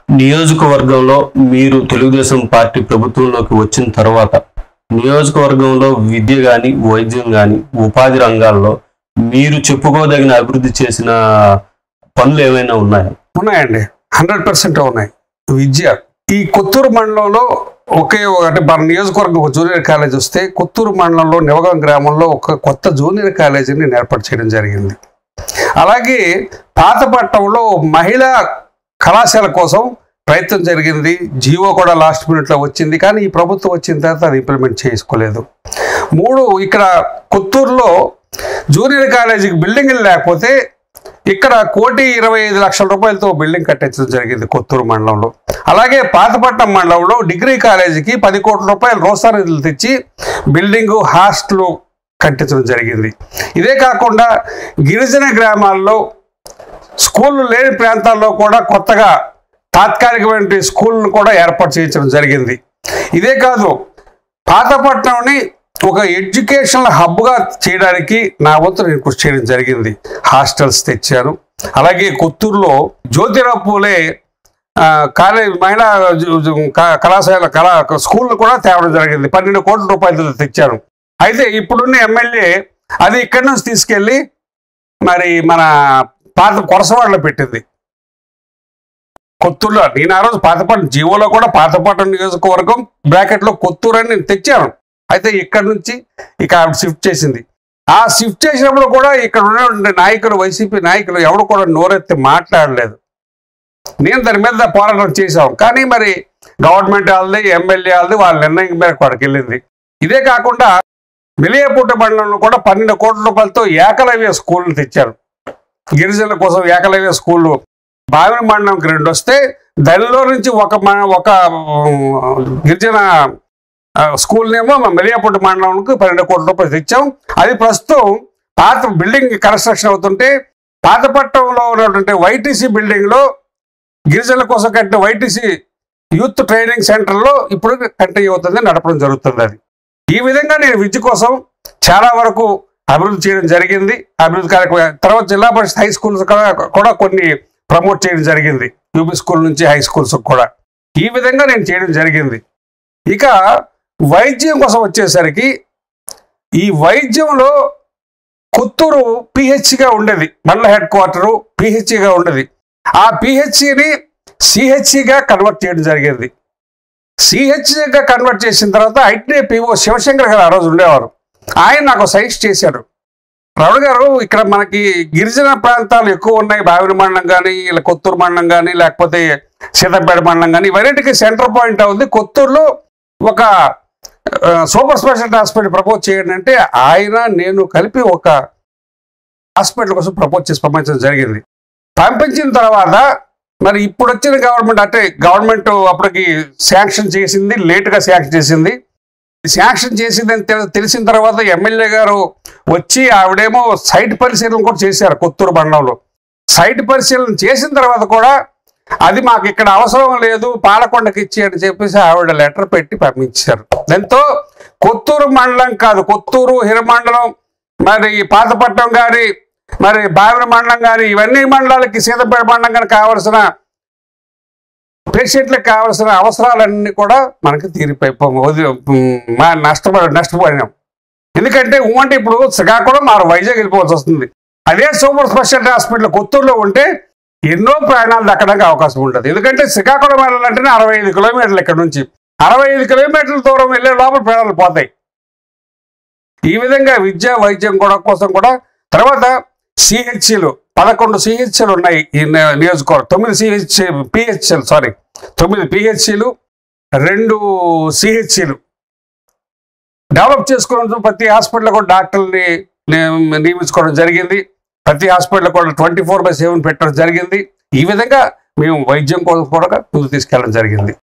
నియోజకవర్గంలో మీరు తెలుగుదేశం పార్టీ ప్రభుత్వంలోకి వచ్చిన తర్వాత నియోజకవర్గంలో విద్య కానీ వైద్యం కానీ ఉపాధి రంగాల్లో మీరు చెప్పుకోదగిన అభివృద్ధి చేసిన పనులు ఏమైనా ఉన్నాయా ఉన్నాయండి హండ్రెడ్ పర్సెంట్ ఉన్నాయి విద్య ఈ కొత్తూరు మండలంలో ఒకే ఒక- అంటే మన నియోజకవర్గం ఒక జూనియర్ కాలేజ్ వస్తే కొత్తూరు మండలంలో నివగం గ్రామంలో ఒక కొత్త జూనియర్ కాలేజీని నేను ఏర్పాటు చేయడం జరిగింది అలాగే పాతపట్నంలో మహిళా కళాశాల కోసం ప్రయత్నం జరిగింది జీవో కూడా లాస్ట్ మినిట్లో వచ్చింది కానీ ఈ ప్రభుత్వం వచ్చిన తర్వాత అది ఇంప్లిమెంట్ చేసుకోలేదు మూడు ఇక్కడ కొత్తూరులో జూనియర్ కాలేజీకి బిల్డింగ్లు లేకపోతే ఇక్కడ కోటి ఇరవై ఐదు లక్షల రూపాయలతో బిల్డింగ్ కట్టించడం జరిగింది కొత్తూరు మండలంలో అలాగే పాతపట్నం మండలంలో డిగ్రీ కాలేజీకి పది కోట్ల రూపాయలు రోసా నిధులు తెచ్చి బిల్డింగ్ హాస్టల్ కట్టించడం జరిగింది ఇదే కాకుండా గిరిజన గ్రామాల్లో స్కూళ్ళు లేని ప్రాంతాల్లో కూడా కొత్తగా తాత్కాలికమైన స్కూళ్ళను కూడా ఏర్పాటు చేయించడం జరిగింది ఇదే కాదు పాతపట్నంని ఒక ఎడ్యుకేషనల్ హబ్గా చేయడానికి నా వంతు నేను కృషి చేయడం జరిగింది హాస్టల్స్ తెచ్చాను అలాగే కొత్తూరులో జ్యోతిరావు పూలే ఆ, కాలేజ్ మహిళా జు- జు- క- కళాశాల కళా స్కూల్ కూడా తేవడం జరిగింది పన్నెండు కోట్ల రూపాయలతో తెచ్చాను అయితే ఇప్పుడున్న ఎమ్మెల్యే అది ఇక్కడి నుంచి తీసుకెళ్ళి మరి మన పాత కొరసవాడలో పెట్టింది కొత్తూరులో నేను ఆ రోజు పాతపట్నం జీవోలో కూడా పాతపట్నం నియోజకవర్గం బ్రాకెట్లో కొత్తూరు అని నేను తెచ్చాను అయితే ఇక్కడ నుంచి ఇక ఆవిడ షిఫ్ట్ చేసింది ఆ షిఫ్ట్ చేసినప్పుడు కూడా ఇక్కడ ఉన్నటువంటి నాయకులు వైసీపీ నాయకులు ఎవరు కూడా నోరెత్తి మాట్లాడలేదు నేను దాని మీద పోరాటం చేశాం కానీ మరి గవర్నమెంట్ వాళ్ళది ఎమ్మెల్యే వాళ్ళది వాళ్ళ నిర్ణయం మేరకు వాడికి వెళ్ళింది ఇదే కాకుండా మిలియపుట్ట మండలంలో కూడా పన్నెండు కోట్ల రూపాయలతో ఏకలవ్య స్కూల్ని తెచ్చారు గిరిజనుల కోసం ఏకలవ్య స్కూళ్ళు బావిన మండలంకి రెండు వస్తే దానిలో నుంచి ఒక మ- ఒక ఉమ్, గిరిజన ఆ, స్కూల్నేమో మా మెలియాపుట్ట మండలంకి పన్నెండు కోట్ల రూపాయలు తెచ్చాం అది ప్రస్తుతం పాత బిల్డింగ్ కన్స్ట్రక్షన్ అవుతుంటే పాతపట్నంలో ఉన్నటువంటి వైటీసీ బిల్డింగ్లో గిరిజనుల కోసం కట్టిన వైటీసీ యూత్ ట్రైనింగ్ సెంటర్లో ఇప్పుడు కంటిన్యూ అవుతుంది నడపడం జరుగుతుంది అది ఈ విధంగా నేను విద్య కోసం చాలా వరకు అభివృద్ధి చేయడం జరిగింది అభివృద్ధి కార్యక్రమం తర్వాత జిల్లా పరిషత్ హై స్కూల్స్ కూడా కూడా కొన్ని ప్రమోట్ చేయడం జరిగింది యూపీ స్కూల్ నుంచి హై స్కూల్స్ కూడా ఈ విధంగా నేను చేయడం జరిగింది ఇక వైద్యం కోసం వచ్చేసరికి ఈ వైద్యంలో కొత్తూరు పిహెచ్సిగా ఉండేది మండల హెడ్ క్వార్టరు పిహెచ్సిగా ఉండేది ఆ పిహెచ్సిని సిహెచ్సిగా కన్వర్ట్ చేయడం జరిగింది సిహెచ్సిగా కన్వర్ట్ చేసిన తర్వాత ఐటీ పిఓ శివశంకర్ గారు ఆ రోజు ఉండేవారు ఆయన నాకు సజెస్ట్ చేశాడు రమణ గారు ఇక్కడ మనకి గిరిజన ప్రాంతాలు ఎక్కువ ఉన్నాయి బావిన మండలం కానీ ఇలా కొత్తూరు మండలం కానీ లేకపోతే సీతంపేట మండలం కానీ ఇవన్నిటికీ సెంటర్ పాయింట్ అవుతుంది కొత్తూరులో ఒక ఆ, సూపర్ స్పెషాలిటీ హాస్పిటల్ ప్రపోజ్ చేయండి అంటే ఆయన నేను కలిపి ఒక హాస్పిటల్ కోసం ప్రపోజ్ చేసి పంపించడం జరిగింది పంపించిన తర్వాత మరి ఇప్పుడు వచ్చిన గవర్నమెంట్ అంటే గవర్నమెంట్ అప్పటికి శాంక్షన్ చేసింది లేటుగా శాంక్షన్ చేసింది శాంక్షన్ చేసిందని తెలి- తెలిసిన తర్వాత ఎమ్మెల్యే గారు వచ్చి ఆవిడేమో సైట్ పరిశీలన కూడా చేశారు కొత్తూరు మండలంలో సైట్ పరిశీలన చేసిన తర్వాత కూడా అది మాకు ఇక్కడ అవసరం లేదు పాలకొండకి ఇచ్చి అని చెప్పేసి ఆవిడ లెటర్ పెట్టి పంపించారు దాంతో కొత్తూరు మండలం కాదు కొత్తూరు హిరమండలం మరి పాతపట్నం కానీ మరి బావిన మండలం కానీ ఇవన్నీ మండలాలకి సీతపేట మండలం కానీ కావలసిన పేషెంట్లకు కావాల్సిన అవసరాలన్నీ కూడా మనకి తీరిపోయి వదిలి- మా నష్టపడి నష్టపోయినాం ఎందుకంటే ఊమంటే ఇప్పుడు శ్రీకాకుళం మారు వైజాగ్ వెళ్ళిపోవాల్సి వస్తుంది అదే సూపర్ స్పెషాలిటీ హాస్పిటల్ కొత్తూరులో ఉంటే ఎన్నో ప్రయాణాలు దక్కడానికి అవకాశం ఉంటుంది ఎందుకంటే శ్రీకాకుళం వెళ్ళాలంటేనే అరవై ఐదు కిలోమీటర్లు ఇక్కడ నుంచి అరవై ఐదు కిలోమీటర్ల దూరం వెళ్ళే లోపల ప్రయాణాలు పోతాయి ఈ విధంగా విద్య వైద్యం కూడా కోసం కూడా తర్వాత సిహెచ్సిలు పదకొండు సిహెచ్సిలు ఉన్నాయి ఈ ని- నియోజకవర్గం తొమ్మిది సిహెచ్ పిహెచ్సిలు సారీ తొమ్మిది పిహెచ్సిలు రెండు సిహెచ్సిలు డెవలప్ చేసుకున్న ప్రతి హాస్పిటల్ కూడా డాక్టర్ని ని- నియమించుకోవడం జరిగింది ప్రతి హాస్పిటల్ కూడా ట్వంటీ ఫోర్ బై సెవెన్ పెట్టడం జరిగింది ఈ విధంగా మేము వైద్యం కోసం కూడా ముందు తీసుకెళ్ళడం జరిగింది